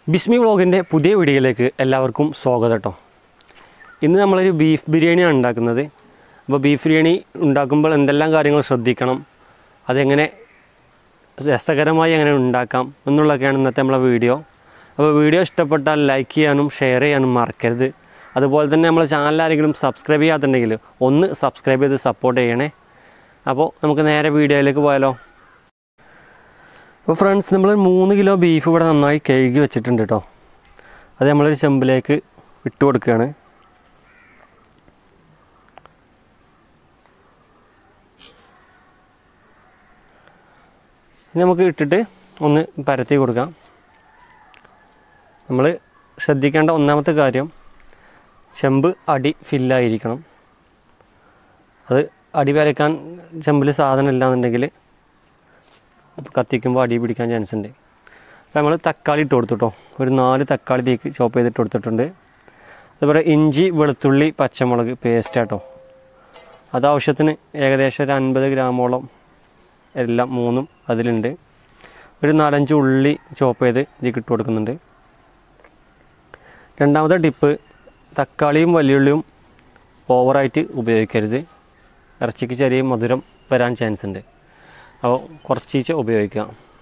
ബിസ്മി വ്ളോഗിൻ്റെ പുതിയ വീഡിയോയിലേക്ക് എല്ലാവർക്കും സ്വാഗതം കേട്ടോ ഇന്ന് നമ്മളൊരു ബീഫ് ബിരിയാണിയാണ് ഉണ്ടാക്കുന്നത് അപ്പോൾ ബീഫ് ബിരിയാണി ഉണ്ടാക്കുമ്പോൾ എന്തെല്ലാം കാര്യങ്ങൾ ശ്രദ്ധിക്കണം അതെങ്ങനെ രസകരമായി എങ്ങനെ ഉണ്ടാക്കാം എന്നുള്ളതൊക്കെയാണ് ഇന്നത്തെ നമ്മളെ വീഡിയോ അപ്പോൾ വീഡിയോ ഇഷ്ടപ്പെട്ടാൽ ലൈക്ക് ചെയ്യാനും ഷെയർ ചെയ്യാനും മറക്കരുത് അതുപോലെ തന്നെ നമ്മളെ ചാനൽ ആരെങ്കിലും സബ്സ്ക്രൈബ് ചെയ്യാത്തുണ്ടെങ്കിൽ ഒന്ന് സബ്സ്ക്രൈബ് ചെയ്ത് സപ്പോർട്ട് ചെയ്യണേ അപ്പോൾ നമുക്ക് നേരെ വീഡിയോയിലേക്ക് പോയാലോ അപ്പോൾ ഫ്രണ്ട്സ് നമ്മൾ മൂന്ന് കിലോ ബീഫ് ഇവിടെ നന്നായി കഴുകി വെച്ചിട്ടുണ്ട് കേട്ടോ അത് നമ്മളൊരു ചെമ്പിലേക്ക് ഇട്ട് കൊടുക്കുകയാണ് ഇനി നമുക്ക് ഇട്ടിട്ട് ഒന്ന് പരത്തി കൊടുക്കാം നമ്മൾ ശ്രദ്ധിക്കേണ്ട ഒന്നാമത്തെ കാര്യം ചെമ്പ് അടി ഫില്ലായിരിക്കണം അത് അടി വരയ്ക്കാൻ ചെമ്പിൽ സാധനം ഇല്ലാന്നുണ്ടെങ്കിൽ കത്തിക്കുമ്പോൾ അടി പിടിക്കാൻ ചാൻസ് ഉണ്ട് അപ്പോൾ നമ്മൾ തക്കാളി ഇട്ട് കൊടുത്തു കേട്ടോ ഒരു നാല് തക്കാളി തീക്ക് ചോപ്പ് ചെയ്തിട്ട് കൊടുത്തിട്ടുണ്ട് അതുപോലെ ഇഞ്ചി വെളുത്തുള്ളി പച്ചമുളക് പേസ്റ്റ് കേട്ടോ അത് ആവശ്യത്തിന് ഏകദേശം ഒരു അൻപത് ഗ്രാമോളം എല്ലാം മൂന്നും അതിലുണ്ട് ഒരു നാലഞ്ച് ഉള്ളി ചോപ്പ് ചെയ്ത് ഇതിലേക്ക് ഇട്ട് കൊടുക്കുന്നുണ്ട് രണ്ടാമത്തെ ടിപ്പ് തക്കാളിയും വലിയുള്ളിയും ഓവറായിട്ട് ഉപയോഗിക്കരുത് ഇറച്ചിക്ക് ചെറിയ മധുരം വരാൻ ചാൻസ് ഉണ്ട് അപ്പോൾ കുറച്ചീച്ച ഉപയോഗിക്കുക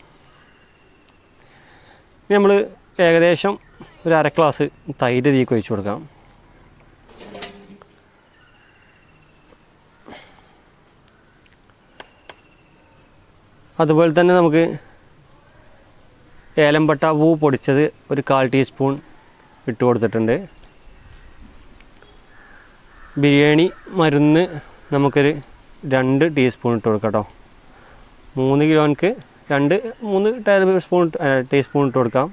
ഇനി നമ്മൾ ഏകദേശം ഒരു അര ഗ്ലാസ് തൈര് തീക്ക് ഒഴിച്ചു കൊടുക്കാം അതുപോലെ തന്നെ നമുക്ക് ഏലമ്പട്ട പൂ പൊടിച്ചത് ഒരു കാൽ ടീസ്പൂൺ ഇട്ട് കൊടുത്തിട്ടുണ്ട് ബിരിയാണി മരുന്ന് നമുക്കൊരു രണ്ട് ടീസ്പൂൺ ഇട്ട് കൊടുക്കാം കേട്ടോ മൂന്ന് കിലോക്ക് രണ്ട് മൂന്ന് ടേബിൾ സ്പൂൺ ടീസ്പൂൺ ഇട്ട് കൊടുക്കാം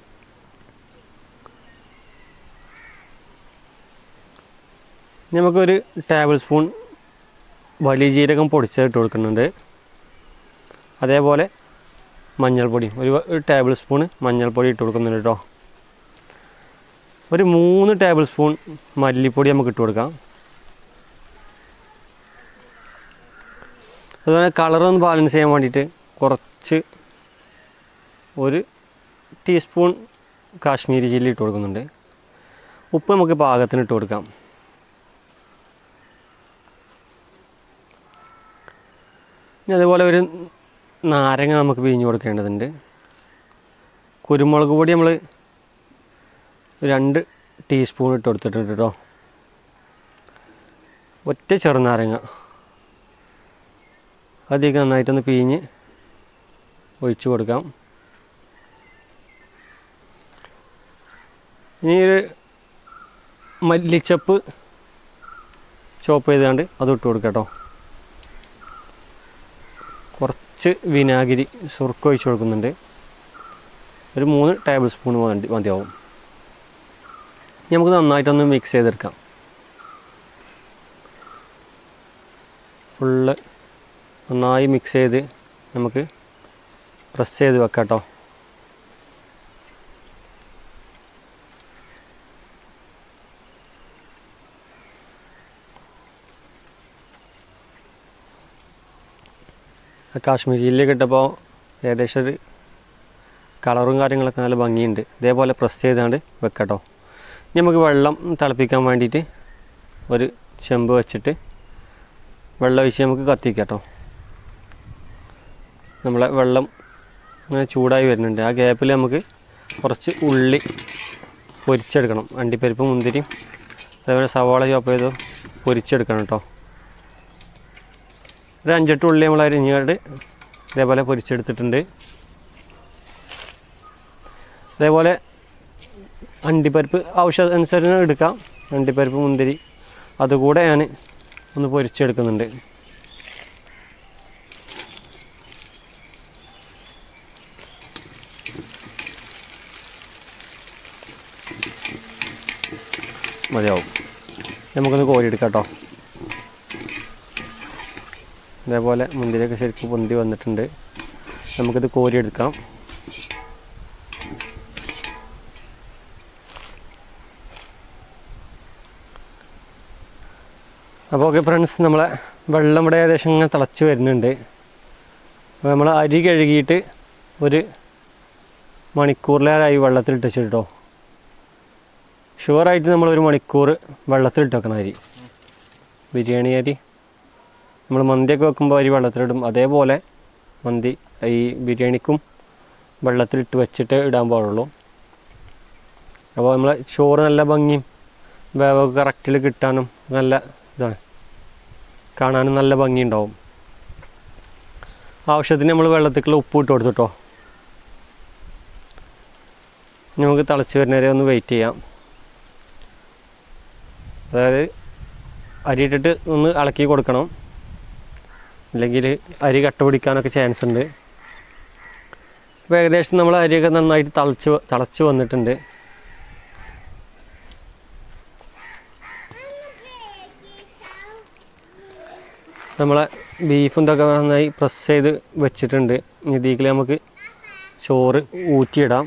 ഇനി നമുക്കൊരു ടേബിൾ സ്പൂൺ വലിയ ജീരകം പൊടിച്ചത് ഇട്ട് കൊടുക്കുന്നുണ്ട് അതേപോലെ മഞ്ഞൾപ്പൊടി ഒരു ഒരു ടേബിൾ സ്പൂൺ മഞ്ഞൾപ്പൊടി ഇട്ട് കൊടുക്കുന്നുണ്ട് കേട്ടോ ഒരു മൂന്ന് ടേബിൾ സ്പൂൺ മല്ലിപ്പൊടി നമുക്ക് ഇട്ട് കൊടുക്കാം അതുപോലെ കളറൊന്ന് ബാലൻസ് ചെയ്യാൻ വേണ്ടിയിട്ട് കുറച്ച് ഒരു ടീസ്പൂൺ കാശ്മീരി ചില്ലി ഇട്ട് കൊടുക്കുന്നുണ്ട് ഉപ്പ് നമുക്ക് പാകത്തിന് ഇട്ട് കൊടുക്കാം ഇനി അതുപോലെ ഒരു നാരങ്ങ നമുക്ക് പിഴിഞ്ഞ് കൊടുക്കേണ്ടതുണ്ട് കുരുമുളക് പൊടി നമ്മൾ രണ്ട് ടീസ്പൂൺ ഇട്ട് കൊടുത്തിട്ടുണ്ട് കേട്ടോ ഒറ്റ ചെറുനാരങ്ങ അതിലേക്ക് നന്നായിട്ടൊന്ന് പിഴിഞ്ഞ് ഒഴിച്ചു കൊടുക്കാം ഇനി ഒരു മല്ലിച്ചപ്പ് ചോപ്പ് ചെയ്താണ്ട് അത് ഇട്ട് കൊടുക്കാം കേട്ടോ കുറച്ച് വിനാഗിരി സുർക്ക ഒഴിച്ച് കൊടുക്കുന്നുണ്ട് ഒരു മൂന്ന് ടേബിൾ സ്പൂൺ മതി മതിയാവും ഇനി നമുക്ക് നന്നായിട്ടൊന്ന് മിക്സ് ചെയ്തെടുക്കാം ഫുള്ള് നന്നായി മിക്സ് ചെയ്ത് നമുക്ക് പ്രസ് ചെയ്ത് വെക്കാം കേട്ടോ കാശ്മീർ ജില്ലയിൽ ഇട്ടപ്പോൾ ഏകദേശം ഒരു കളറും കാര്യങ്ങളൊക്കെ നല്ല ഭംഗിയുണ്ട് ഇതേപോലെ പ്രസ് ചെയ്താണ്ട് വെക്കട്ടോ ഇനി നമുക്ക് വെള്ളം തിളപ്പിക്കാൻ വേണ്ടിയിട്ട് ഒരു ചെമ്പ് വെച്ചിട്ട് വെള്ളം ഒഴിച്ച് നമുക്ക് കത്തിക്കാം കേട്ടോ നമ്മളെ വെള്ളം ഇങ്ങനെ ചൂടായി വരുന്നുണ്ട് ആ ഗ്യാപ്പിൽ നമുക്ക് കുറച്ച് ഉള്ളി പൊരിച്ചെടുക്കണം അണ്ടിപ്പരിപ്പ് മുന്തിരി അതേപോലെ സവാള ചോപ്പ് ചെയ്ത് പൊരിച്ചെടുക്കണം കേട്ടോ ഒരു അഞ്ചെട്ട് ഉള്ളി നമ്മൾ അരിഞ്ഞാണ്ട് ഇതേപോലെ പൊരിച്ചെടുത്തിട്ടുണ്ട് അതേപോലെ അണ്ടിപ്പരിപ്പ് ആവശ്യം അനുസരണം എടുക്കാം അണ്ടിപ്പരിപ്പ് മുന്തിരി അതുകൂടെ ഞാൻ ഒന്ന് പൊരിച്ചെടുക്കുന്നുണ്ട് മതിയാവും നമുക്കൊന്ന് കോരിയെടുക്കാം കേട്ടോ ഇതേപോലെ മുന്തിരിയൊക്കെ ശരിക്കും പൊന്തി വന്നിട്ടുണ്ട് നമുക്കിത് കോരിയെടുക്കാം അപ്പോൾ ഓക്കെ ഫ്രണ്ട്സ് നമ്മളെ വെള്ളം ഇവിടെ ഏകദേശം ഇങ്ങനെ തിളച്ച് വരുന്നുണ്ട് അപ്പോൾ നമ്മൾ അരി കഴുകിയിട്ട് ഒരു മണിക്കൂറിലേറായി വെള്ളത്തിലിട്ട് വെച്ചിട്ടോ ഷുവറായിട്ട് നമ്മൾ ഒരു മണിക്കൂർ വെള്ളത്തിലിട്ട് വെക്കണം അരി ബിരിയാണി അരി നമ്മൾ മന്തിയൊക്കെ വെക്കുമ്പോൾ അരി വെള്ളത്തിലിടും അതേപോലെ മന്തി ഈ ബിരിയാണിക്കും വെള്ളത്തിലിട്ട് വെച്ചിട്ട് ഇടാൻ പാടുള്ളൂ അപ്പോൾ നമ്മൾ ചോറ് നല്ല ഭംഗിയും വേവൊക്കെ കറക്റ്റിൽ കിട്ടാനും നല്ല ഇതാണ് കാണാനും നല്ല ഭംഗിയുണ്ടാവും ആവശ്യത്തിന് നമ്മൾ വെള്ളത്തിലേക്കുള്ള ഉപ്പ് ഇട്ട് കൊടുത്തിട്ടോ നമുക്ക് തിളച്ച് വരുന്നവരെ ഒന്ന് വെയിറ്റ് ചെയ്യാം അതായത് അരി ഇട്ടിട്ട് ഒന്ന് ഇളക്കി കൊടുക്കണം അല്ലെങ്കിൽ അരി കട്ട പിടിക്കാനൊക്കെ ചാൻസ് ഉണ്ട് അപ്പോൾ ഏകദേശം നമ്മൾ അരിയൊക്കെ നന്നായിട്ട് തിളച്ച് വ- തിളച്ച് വന്നിട്ടുണ്ട് നമ്മളെ ബീഫും ഇതൊക്കെ നന്നായി പ്രസ് ചെയ്ത് വെച്ചിട്ടുണ്ട് ഇനി ഇതിലേക്ക് നമുക്ക് ചോറ് ഊറ്റിയിടാം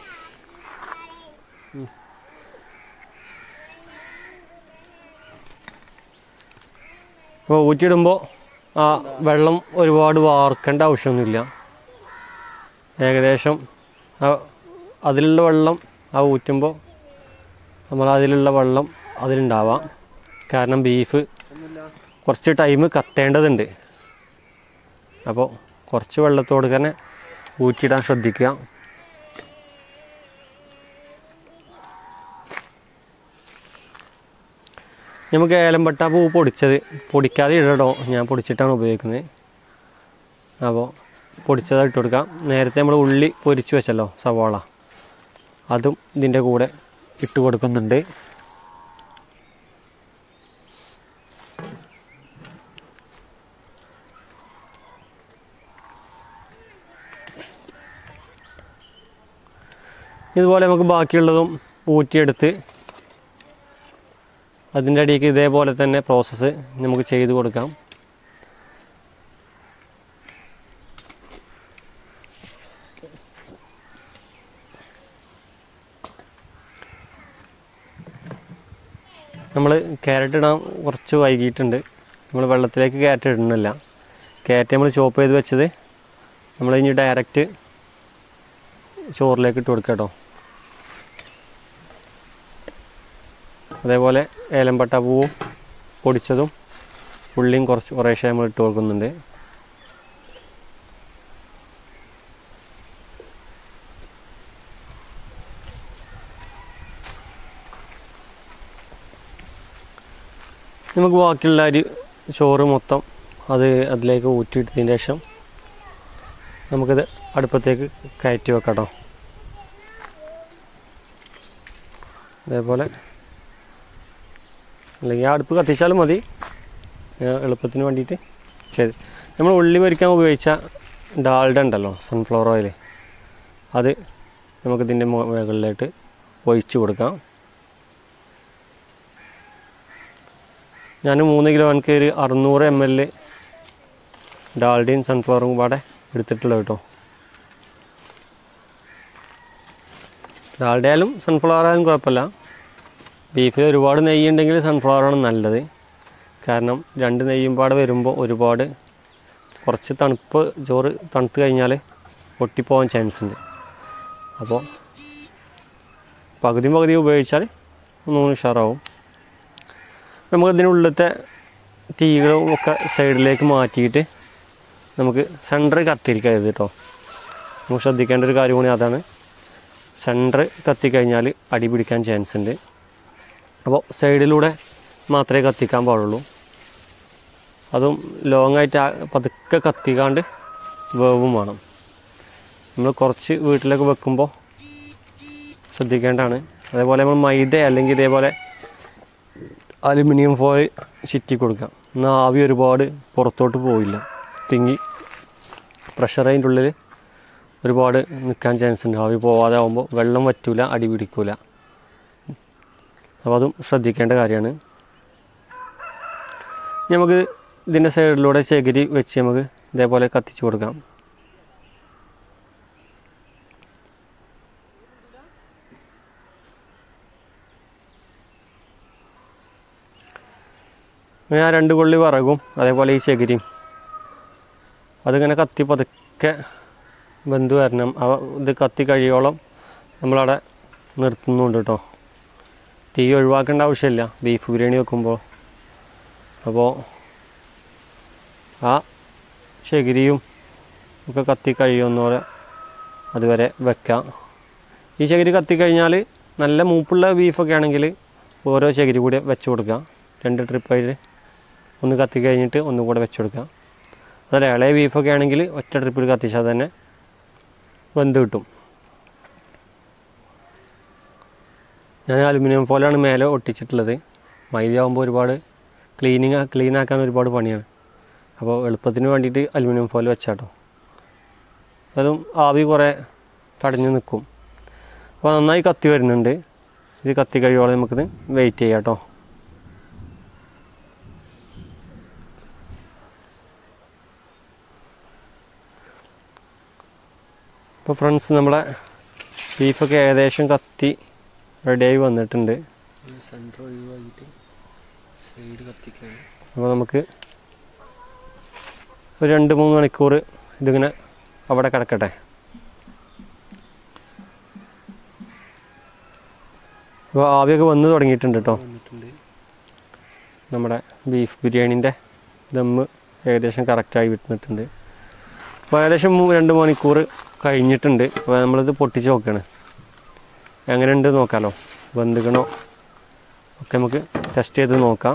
അപ്പോൾ ഊറ്റിയിടുമ്പോൾ ആ വെള്ളം ഒരുപാട് വാർക്കേണ്ട ആവശ്യമൊന്നുമില്ല ഏകദേശം ആ അതിലുള്ള വെള്ളം ആ ഊറ്റുമ്പോൾ നമ്മൾ അതിലുള്ള വെള്ളം അതിലുണ്ടാവാം കാരണം ബീഫ് കുറച്ച് ടൈം കത്തേണ്ടതുണ്ട് അപ്പോൾ കുറച്ച് വെള്ളത്തോട് തന്നെ ഊറ്റിയിടാൻ ശ്രദ്ധിക്കുക നമുക്ക് ഏലമ്പട്ട പൂ പൊടിച്ചത് പൊടിക്കാതെ ഇടട്ടോ ഞാൻ പൊടിച്ചിട്ടാണ് ഉപയോഗിക്കുന്നത് അപ്പോൾ പൊടിച്ചത് ഇട്ട് കൊടുക്കാം നേരത്തെ നമ്മൾ ഉള്ളി പൊരിച്ച് വെച്ചല്ലോ സവാള അതും ഇതിൻ്റെ കൂടെ ഇട്ട് കൊടുക്കുന്നുണ്ട് ഇതുപോലെ നമുക്ക് ബാക്കിയുള്ളതും ഊറ്റിയെടുത്ത് അതിൻ്റെ അടിയിലേക്ക് ഇതേപോലെ തന്നെ പ്രോസസ്സ് നമുക്ക് ചെയ്ത് കൊടുക്കാം നമ്മൾ ക്യാരറ്റ് ഇടാൻ കുറച്ച് വൈകിയിട്ടുണ്ട് നമ്മൾ വെള്ളത്തിലേക്ക് ക്യാരറ്റ് ഇടുന്നില്ല ക്യാരറ്റ് നമ്മൾ ചോപ്പ് ചെയ്ത് വെച്ചത് നമ്മൾ ഇനി ഡയറക്റ്റ് ചോറിലേക്ക് ഇട്ട് കൊടുക്കാം കേട്ടോ അതേപോലെ ഏലമ്പട്ട പൂവും പൊടിച്ചതും ഉള്ളിയും കുറച്ച് കുറേശ്ശെ നമ്മൾ ഇട്ട് കൊടുക്കുന്നുണ്ട് നമുക്ക് ബാക്കിയുള്ള അരി ചോറ് മൊത്തം അത് അതിലേക്ക് ഊറ്റിയിട്ടതിന് ശേഷം നമുക്കിത് അടുപ്പത്തേക്ക് കയറ്റി വെക്കാം കേട്ടോ അതേപോലെ അല്ലെങ്കിൽ ആ അടുപ്പ് കത്തിച്ചാലും മതി ഞാൻ എളുപ്പത്തിന് വേണ്ടിയിട്ട് ശരി നമ്മൾ ഉള്ളി പൊരിക്കാൻ ഉപയോഗിച്ച ഡാൽഡ ഉണ്ടല്ലോ സൺഫ്ലവർ ഓയിൽ അത് നമുക്കിതിൻ്റെ മുകളിലായിട്ട് ഒഴിച്ചു കൊടുക്കാം ഞാൻ മൂന്ന് കിലോ എനിക്ക് ഒരു അറുന്നൂറ് എം എൽ ഡാൽഡയും സൺഫ്ലവറും പാടെ എടുത്തിട്ടുള്ളത് കേട്ടോ ഡാൽഡ ആയാലും സൺഫ്ലവർ ആയാലും കുഴപ്പമില്ല ബീഫിൽ ഒരുപാട് നെയ്യ് ഉണ്ടെങ്കിൽ സൺഫ്ലവറാണ് നല്ലത് കാരണം രണ്ട് നെയ്യും പാടെ വരുമ്പോൾ ഒരുപാട് കുറച്ച് തണുപ്പ് ചോറ് തണുത്ത് കഴിഞ്ഞാൽ പൊട്ടിപ്പോകാൻ ചാൻസ് ഉണ്ട് അപ്പോൾ പകുതി പകുതി ഉപയോഗിച്ചാൽ ഒന്നുകൂടി ഉഷാറാവും നമുക്ക് ഇതിനുള്ളിലത്തെ തീകളും ഒക്കെ സൈഡിലേക്ക് മാറ്റിയിട്ട് നമുക്ക് സെൻറ്റർ കത്തിരിക്കരുത് കേട്ടോ നമുക്ക് ശ്രദ്ധിക്കേണ്ട ഒരു കാര്യം കൂടി അതാണ് സെൻറ്റർ കത്തിക്കഴിഞ്ഞാൽ അടി പിടിക്കാൻ ചാൻസ് ഉണ്ട് അപ്പോൾ സൈഡിലൂടെ മാത്രമേ കത്തിക്കാൻ പാടുള്ളൂ അതും ലോങ് ആയിട്ട് ആ പതുക്കെ കത്തിക്കാണ്ട് വേവും വേണം നമ്മൾ കുറച്ച് വീട്ടിലൊക്കെ വെക്കുമ്പോൾ ശ്രദ്ധിക്കേണ്ടതാണ് അതേപോലെ നമ്മൾ മൈദ അല്ലെങ്കിൽ ഇതേപോലെ അലുമിനിയം ഫോയിൽ ചുറ്റി കൊടുക്കാം എന്നാൽ ആവി ഒരുപാട് പുറത്തോട്ട് പോയില്ല തിങ്ങി പ്രഷർ അതിൻ്റെ ഉള്ളിൽ ഒരുപാട് നിൽക്കാൻ ചാൻസ് ഉണ്ട് ആവി പോവാതെ ആകുമ്പോൾ വെള്ളം വറ്റൂല അടി പിടിക്കൂല അപ്പോൾ അതും ശ്രദ്ധിക്കേണ്ട കാര്യമാണ് ഇനി നമുക്ക് ഇതിൻ്റെ സൈഡിലൂടെ ചകിരി വെച്ച് നമുക്ക് ഇതേപോലെ കത്തിച്ച് കൊടുക്കാം ഞാൻ രണ്ട് കൊള്ളി വിറകും അതേപോലെ ഈ ചകിരിയും അതിങ്ങനെ കത്തി പതുക്കെ വെന്ത് വരണം അവ ഇത് കത്തി കഴിയോളം നമ്മളവിടെ നിർത്തുന്നുണ്ട് കേട്ടോ തീ ഒഴിവാക്കേണ്ട ആവശ്യമില്ല ബീഫ് ബിരിയാണി വെക്കുമ്പോൾ അപ്പോൾ ആ ചകിരിയും ഒക്കെ കത്തി കഴിയുന്നപോലെ അതുവരെ വെക്കാം ഈ ചകിരി കത്തിക്കഴിഞ്ഞാൽ നല്ല മൂപ്പുള്ള ബീഫൊക്കെ ആണെങ്കിൽ ഓരോ ചകിരി കൂടി വെച്ച് കൊടുക്കാം രണ്ട് ട്രിപ്പായിട്ട് ഒന്ന് കത്തി കഴിഞ്ഞിട്ട് ഒന്നും കൂടെ വെച്ച് കൊടുക്കാം അതല്ല ഇളയ ബീഫൊക്കെ ആണെങ്കിൽ ഒറ്റ ട്രിപ്പിൽ കത്തിച്ചാൽ തന്നെ വെന്ത് കിട്ടും ഞാൻ അലുമിനിയം ഫോയിലാണ് മേലെ ഒട്ടിച്ചിട്ടുള്ളത് മൈദയാകുമ്പോൾ ഒരുപാട് ക്ലീനിങ് ക്ലീൻ ആക്കാൻ ഒരുപാട് പണിയാണ് അപ്പോൾ എളുപ്പത്തിന് വേണ്ടിയിട്ട് അലുമിനിയം ഫോയിൽ വെച്ചാട്ടോ അതും ആവി കുറേ തടഞ്ഞ് നിൽക്കും അപ്പോൾ നന്നായി കത്തി വരുന്നുണ്ട് ഇത് കത്തി കഴിയുമ്പോൾ നമുക്കിത് വെയിറ്റ് ചെയ്യാം കേട്ടോ ഇപ്പോൾ ഫ്രണ്ട്സ് നമ്മളെ ബീഫൊക്കെ ഏകദേശം കത്തി റെഡിയായി വന്നിട്ടുണ്ട് സെൻറ്റർ ഒഴിവാക്കിയിട്ട് സൈഡ് കത്തിക്കാൻ അപ്പോൾ നമുക്ക് ഒരു രണ്ട് മൂന്ന് മണിക്കൂർ ഇതിങ്ങനെ അവിടെ കിടക്കട്ടെ അപ്പോൾ ആവിയൊക്കെ വന്ന് തുടങ്ങിയിട്ടുണ്ട് കേട്ടോ വന്നിട്ടുണ്ട് നമ്മുടെ ബീഫ് ബിരിയാണീൻ്റെ ദമ്മ് ഏകദേശം കറക്റ്റായി വിട്ടുന്നിട്ടുണ്ട് അപ്പോൾ ഏകദേശം മൂ- രണ്ട് മണിക്കൂർ കഴിഞ്ഞിട്ടുണ്ട് അപ്പോൾ നമ്മളിത് പൊട്ടിച്ച് നോക്കുകയാണ് എങ്ങനെയുണ്ട് നോക്കാമല്ലോ വെന്തുക്കണോ ഒക്കെ നമുക്ക് ടെസ്റ്റ് ചെയ്ത് നോക്കാം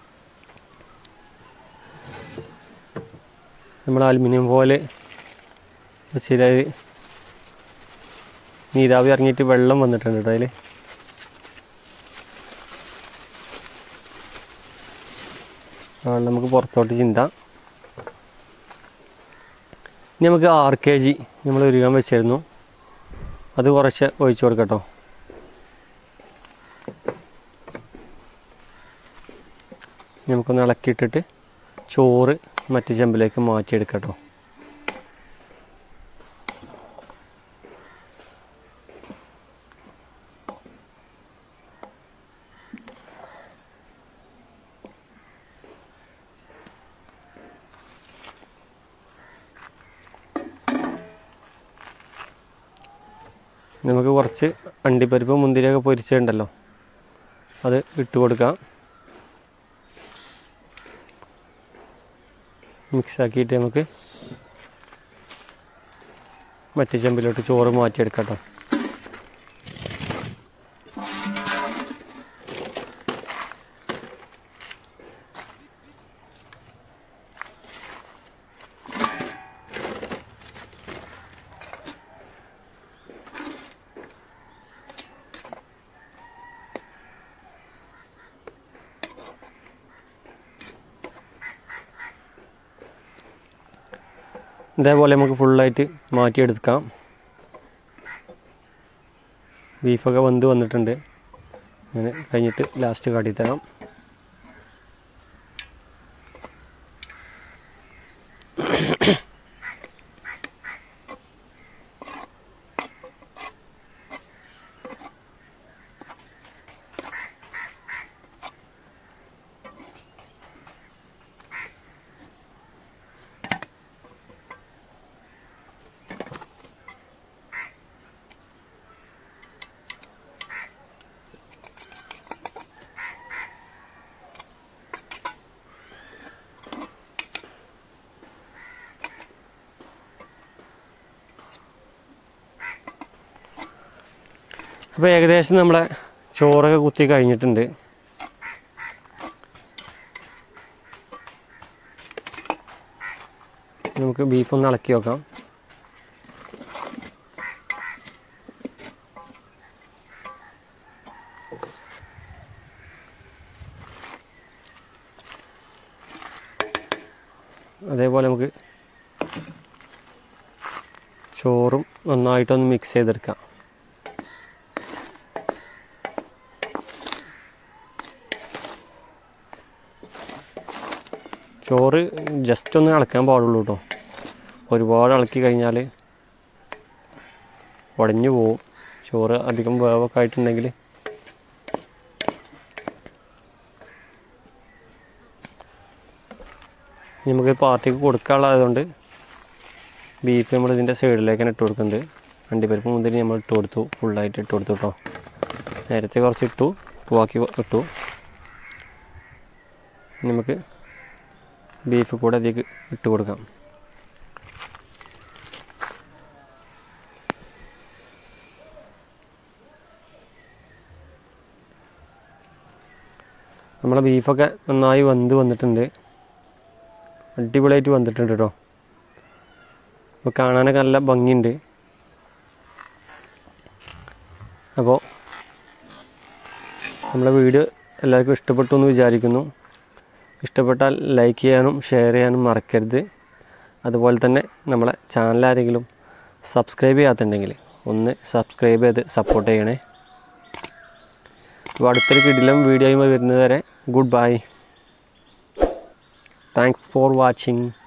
നമ്മൾ അലുമിനിയം പോലെ ശരിയായി നീരാവി ഇറങ്ങിയിട്ട് വെള്ളം വന്നിട്ടുണ്ട് കേട്ടോ അതിൽ ആ വെള്ളം നമുക്ക് പുറത്തോട്ട് ചിന്താം ഇനി നമുക്ക് ആറ് കെ ജി നമ്മൾ ഉരുകാൻ വെച്ചിരുന്നു അത് കുറച്ച് ഒഴിച്ചു കൊടുക്കട്ടോ ഇനി നമുക്കൊന്ന് ഇളക്കിയിട്ടിട്ട് ചോറ് മറ്റു ചെമ്പിലേക്ക് മാറ്റിയെടുക്കട്ടോ നമുക്ക് കുറച്ച് അണ്ടിപ്പരിപ്പ് മുന്തിരിയൊക്കെ പൊരിച്ചിട്ടുണ്ടല്ലോ അത് ഇട്ട് കൊടുക്കാം മിക്സ് ആക്കിയിട്ട് നമുക്ക് മറ്റേ ചെമ്പിലോട്ട് ചോറ് മാറ്റിയെടുക്കാം കേട്ടോ ഇതേപോലെ നമുക്ക് ഫുള്ളായിട്ട് മാറ്റിയെടുക്കാം ബീഫൊക്കെ വെന്ത് വന്നിട്ടുണ്ട് അങ്ങനെ കഴിഞ്ഞിട്ട് ലാസ്റ്റ് കാട്ടിത്തരാം അപ്പോൾ ഏകദേശം നമ്മളെ ചോറൊക്കെ കുത്തി കഴിഞ്ഞിട്ടുണ്ട് നമുക്ക് ബീഫ് ഒന്ന് ഇളക്കി വെക്കാം അതേപോലെ നമുക്ക് ചോറും നന്നായിട്ടൊന്ന് മിക്സ് ചെയ്തെടുക്കാം ചോറ് ജസ്റ്റ് ഒന്ന് ഇളക്കാൻ പാടുള്ളൂ കേട്ടോ ഒരുപാട് ഇളക്കി കഴിഞ്ഞാൽ ഉടഞ്ഞു പോവും ചോറ് അധികം വേവൊക്കെ ആയിട്ടുണ്ടെങ്കിൽ നമുക്ക് പാർട്ടിക്ക് കൊടുക്കാനുള്ളതായതുകൊണ്ട് ബീഫ് നമ്മൾ ഇതിൻ്റെ സൈഡിലേക്കാണ് ഇട്ട് കൊടുക്കുന്നത് അണ്ടിപ്പരിപ്പ് മുന്തിരി നമ്മൾ ഇട്ട് കൊടുത്തു ഫുള്ളായിട്ട് ഇട്ട് കൊടുത്തു കേട്ടോ നേരത്തെ കുറച്ച് ഇട്ടു പൂവാക്കി ഇട്ടു ഇനി നമുക്ക് ബീഫ് കൂടെ അതിലേക്ക് ഇട്ട് കൊടുക്കാം നമ്മളെ ബീഫൊക്കെ നന്നായി വെന്ത് വന്നിട്ടുണ്ട് അടിപൊളിയായിട്ട് വന്നിട്ടുണ്ട് കേട്ടോ അപ്പോൾ കാണാനൊക്കെ നല്ല ഭംഗിയുണ്ട് അപ്പോൾ നമ്മളെ വീഡിയോ എല്ലാവർക്കും ഇഷ്ടപ്പെട്ടു എന്ന് വിചാരിക്കുന്നു ഇഷ്ടപ്പെട്ടാൽ ലൈക്ക് ചെയ്യാനും ഷെയർ ചെയ്യാനും മറക്കരുത് അതുപോലെ തന്നെ നമ്മളെ ചാനൽ ആരെങ്കിലും സബ്സ്ക്രൈബ് ചെയ്യാത്തുണ്ടെങ്കിൽ ഒന്ന് സബ്സ്ക്രൈബ് ചെയ്ത് സപ്പോർട്ട് ചെയ്യണേ അപ്പോൾ അടുത്തൊരു കിടിലം വീഡിയോയുമായി വരുന്നത് വരെ good bye thanks for watching